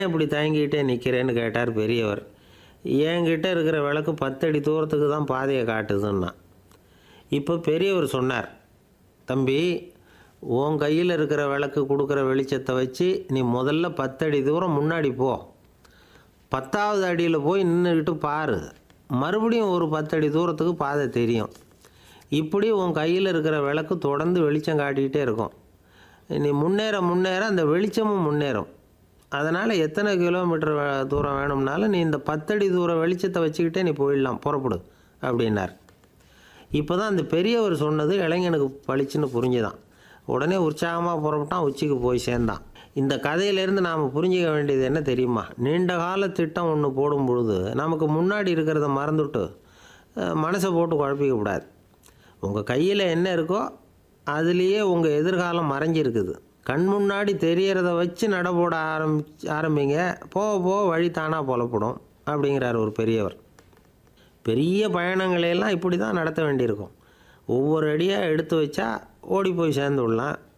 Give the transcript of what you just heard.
இப்படி தயங்கிட்டே நிற்கிறேன்னு கேட்டார் பெரியவர் என்கிட்ட இருக்கிற விளக்கு பத்தடி தூரத்துக்கு தான் பாதையை காட்டுதுன்னா இப்போ பெரியவர் சொன்னார் தம்பி உன் கையில் இருக்கிற விளக்கு கொடுக்குற வெளிச்சத்தை வச்சு நீ முதல்ல பத்தடி தூரம் முன்னாடி போ பத்தாவது அடியில் போய் நின்றுக்கிட்டு பாரு மறுபடியும் ஒரு பத்தடி தூரத்துக்கு பாதை தெரியும் இப்படி உன் கையில் இருக்கிற விளக்கு தொடர்ந்து வெளிச்சம் காட்டிக்கிட்டே இருக்கும் நீ முன்னேற முன்னேற அந்த வெளிச்சமும் முன்னேறும் அதனால் எத்தனை கிலோமீட்டர் வே- தூரம் வேணும்னாலும் நீ இந்த பத்தடி தூரம் வெளிச்சத்தை வச்சுக்கிட்டே நீ போயிடலாம் புறப்படு அப்படின்னார் இப்போ தான் அந்த பெரியவர் சொன்னது இளைஞனுக்கு பளிச்சுன்னு புரிஞ்சுதான் உடனே உற்சாகமாக புறப்பட்டான் உச்சிக்கு போய் சேர்ந்தான் இந்த கதையிலேருந்து நாம் புரிஞ்சிக்க வேண்டியது என்ன தெரியுமா நீண்ட கால திட்டம் ஒன்று போடும் பொழுது நமக்கு முன்னாடி இருக்கிறத மறந்துட்டு அஹ், மனசை போட்டு குழப்பிக்க கூடாது உங்கள் கையில் என்ன இருக்கோ அதுலேயே உங்கள் எதிர்காலம் மறைஞ்சிருக்குது கண் முன்னாடி தெரியறத வச்சு நட போட ஆரம்பி ஆரம்பிங்க போக போக வழி தானாக புலப்படும் அப்படிங்கிறார் ஒரு பெரியவர் பெரிய பயணங்களையெல்லாம் இப்படி தான் நடத்த வேண்டியிருக்கும் ஒவ்வொரு அடியாக எடுத்து வச்சா ஓடி போய் சேர்ந்து விடலாம்